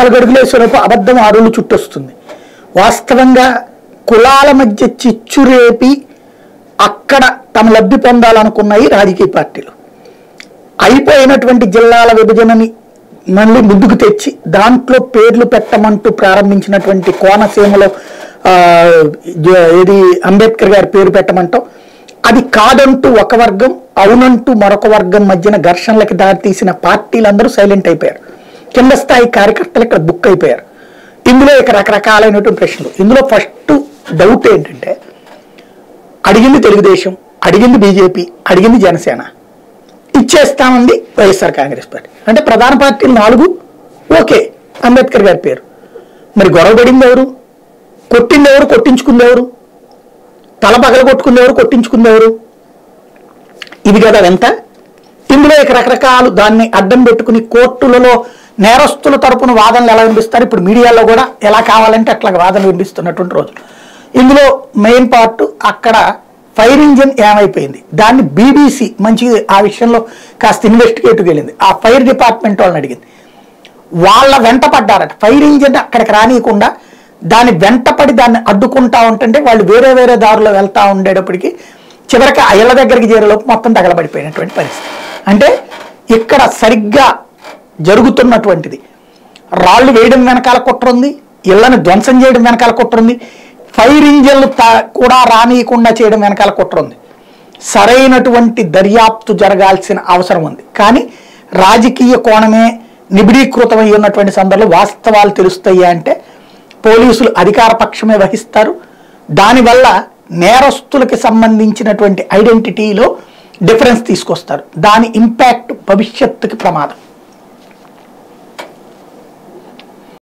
నాలుగు అడుగులు వేసేలోపు అబద్ధం అడుగులు చుట్టొస్తుంది వాస్తవంగా కులాల మధ్య చిచ్చు రేపి అక్కడ తమ లబ్ధి పొందాలనుకున్నాయి రాజకీయ పార్టీలు అయిపోయినటువంటి జిల్లాల విభజనని మళ్ళీ ముందుకు తెచ్చి దాంట్లో పేర్లు పెట్టమంటూ ప్రారంభించినటువంటి కోనసీమలో ఆ, జ- ఏది అంబేద్కర్ గారి పేరు పెట్టమంటాం అది కాదంటూ ఒక వర్గం అవునంటూ మరొక వర్గం మధ్యన ఘర్షణలకి దారితీసిన పార్టీలందరూ సైలెంట్ అయిపోయారు కింద స్థాయి కార్యకర్తలు ఇక్కడ బుక్ అయిపోయారు ఇందులో ఇక రకరకాలైనటువంటి ప్రశ్నలు ఇందులో ఫస్ట్ డౌట్ ఏంటంటే అడిగింది తెలుగుదేశం అడిగింది బీజేపీ అడిగింది జనసేన ఇచ్చేస్తామంది వైఎస్ఆర్ కాంగ్రెస్ పార్టీ అంటే ప్రధాన పార్టీలు నాలుగు ఓకే అంబేద్కర్ గారి పేరు మరి గొడవపడింది ఎవరు కొట్టింది ఎవరు కొట్టించుకుంది ఎవరు తల పగల కొట్టుకుంది ఎవరు కొట్టించుకుంది ఎవరు ఇది కదా ఎంత ఇందులో ఇక రకరకాలు దాన్ని అడ్డం పెట్టుకుని కోర్టులలో నేరస్తుల తరపున వాదనలు ఎలా వినిపిస్తారు ఇప్పుడు మీడియాలో కూడా ఎలా కావాలంటే అట్లా వాదనలు వినిపిస్తున్నటువంటి రోజులు ఇందులో మెయిన్ పార్ట్ అక్కడ ఫైర్ ఇంజిన్ ఏమైపోయింది దాన్ని బీబీసీ మంచి ఆ విషయంలో కాస్త ఇన్వెస్టిగేటివ్ వెళ్ళింది ఆ ఫైర్ డిపార్ట్మెంట్ వాళ్ళని అడిగింది వాళ్ళ వెంట పడ్డారట ఫైర్ ఇంజిన్ అక్కడికి రానియకుండా దాని వెంటపడి దాన్ని అడ్డుకుంటా ఉంటుంటే వాళ్ళు వేరే వేరే దారిలో వెళ్తా ఉండేటప్పటికి చివరికి ఆ ఇళ్ళ దగ్గరికి చేరేలోపు మొత్తం తగలబడిపోయినటువంటి పరిస్థితి అంటే ఇక్కడ సరిగ్గా జరుగుతున్నటువంటిది రాళ్ళు వేయడం వెనకాల కుట్ర ఉంది ఇళ్లను ధ్వంసం చేయడం వెనకాల కుట్ర ఉంది ఫైర్ ఇంజన్లు తా- కూడా రానియకుండా చేయడం వెనకాల కుట్ర ఉంది సరైనటువంటి దర్యాప్తు జరగాల్సిన అవసరం ఉంది కానీ రాజకీయ కోణమే నిబిడీకృతమై ఉన్నటువంటి సందర్భంలో వాస్తవాలు తెలుస్తాయి అంటే పోలీసులు అధికార పక్షమే వహిస్తారు దానివల్ల నేరస్తులకి సంబంధించినటువంటి ఐడెంటిటీలో డిఫరెన్స్ తీసుకొస్తారు దాని ఇంపాక్ట్ భవిష్యత్తుకి ప్రమాదం